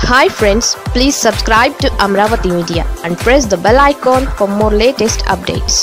hi friends please subscribe to Amaravati media and press the bell icon for more latest updates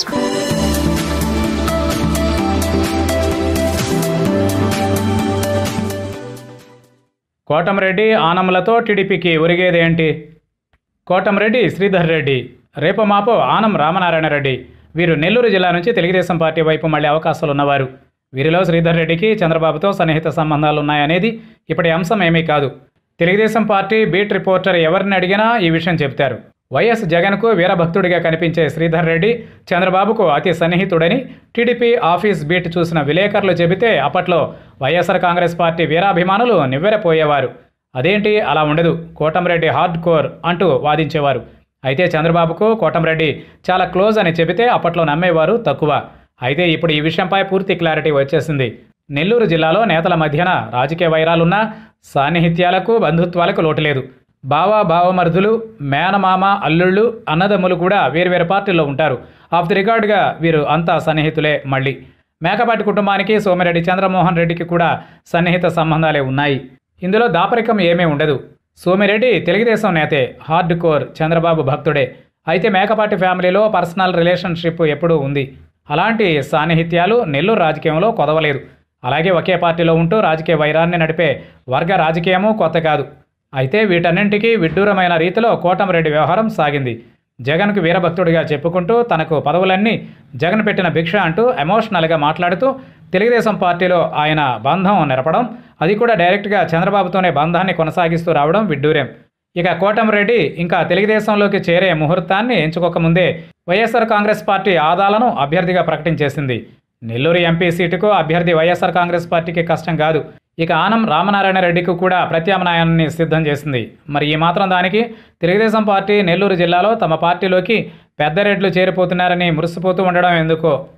Kotamreddy ఆనములతో టీడీపీకి ఒరిగేదేంటి కోటంరెడ్డి శ్రీధర్ రెడ్డి రేపు మాపో ఆనం రామనారాయణ రెడ్డి వీరు నెల్లూరు జిల్లా నుంచి తెలుగుదేశం పార్టీ వైపు మళ్ళీ అవకాశాలు ఉన్నవారు వీరిలో శ్రీధర్ రెడ్డికి చంద్రబాబుతో సన్నిహిత సంబంధాలు ఉన్నాయనేది ఇప్పటి అంశం ఏమీ కాదు తెలుగుదేశం పార్టీ బీట్ రిపోర్టర్ ఎవరిని అడిగినా ఈ విషయం చెబుతారు వైఎస్ జగన్కు వీరభక్తుడిగా కనిపించే శ్రీధర్ రెడ్డి చంద్రబాబుకు అతి సన్నిహితుడని టీడీపీ ఆఫీస్ బీట్ చూసిన విలేకరులు చెబితే అప్పట్లో వైఎస్ఆర్ కాంగ్రెస్ పార్టీ వీరాభిమానులు నివ్వెరపోయేవారు అదేంటి అలా ఉండదు కోటంరెడ్డి హార్డ్ కోర్ అంటూ వాదించేవారు అయితే చంద్రబాబుకు కోటంరెడ్డి చాలా క్లోజ్ అని చెబితే అప్పట్లో నమ్మేవారు తక్కువ అయితే ఇప్పుడు ఈ విషయంపై పూర్తి క్లారిటీ వచ్చేసింది నెల్లూరు జిల్లాలో నేతల మధ్యన రాజకీయ వైరాలున్నా సాన్నిహిత్యాలకు బంధుత్వాలకు లోటు లేదు బావ బావమరుదులు మేనమామ అల్లుళ్ళు అన్నదమ్ములు కూడా వేరువేరు పార్టీల్లో ఉంటారు ఆఫ్ ది రికార్డుగా వీరు అంతా సన్నిహితులే మళ్ళీ మేకపాటి కుటుంబానికి సోమిరెడ్డి చంద్రమోహన్ రెడ్డికి కూడా సన్నిహిత సంబంధాలే ఉన్నాయి ఇందులో దాపరికం ఏమీ ఉండదు సోమిరెడ్డి తెలుగుదేశం నేతే హార్డ్ కోర్ చంద్రబాబు భక్తుడే అయితే మేకపాటి ఫ్యామిలీలో పర్సనల్ రిలేషన్షిప్ ఎప్పుడూ ఉంది అలాంటి సాన్నిహిత్యాలు నెల్లూరు రాజకీయంలో కొదవలేదు అలాగే ఒకే పార్టీలో ఉంటూ రాజకీయ వైరాన్ని నడిపే వర్గ రాజకీయము కొత్త కాదు అయితే వీటన్నింటికీ విడ్డూరమైన రీతిలో కోటంరెడ్డి వ్యవహారం సాగింది జగన్కు వీరభక్తుడిగా చెప్పుకుంటూ తనకు పదవులన్నీ జగన్ పెట్టిన భిక్ష అంటూ ఎమోషనల్గా మాట్లాడుతూ తెలుగుదేశం పార్టీలో ఆయన బంధం నెరపడం అది కూడా డైరెక్ట్గా చంద్రబాబుతోనే బంధాన్ని కొనసాగిస్తూ రావడం విడ్డూరం ఇక కోటంరెడ్డి ఇంకా తెలుగుదేశంలోకి చేరే ముహూర్తాన్ని ఎంచుకోకముందే వైఎస్ఆర్ కాంగ్రెస్ పార్టీ ఆదాలను అభ్యర్థిగా ప్రకటించేసింది నెల్లూరు ఎంపీ సీటుకు అభ్యర్థి వైఎస్ఆర్ కాంగ్రెస్ పార్టీకి కష్టం కాదు ఇక ఆనం రామనారాయణ రెడ్డికి కూడా ప్రత్యామ్నాయాన్ని సిద్ధం చేసింది మరి ఈ మాత్రం దానికి తెలుగుదేశం పార్టీ నెల్లూరు జిల్లాలో తమ పార్టీలోకి పెద్ద రెడ్లు చేరిపోతున్నారని మురిసిపోతూ ఉండడం ఎందుకో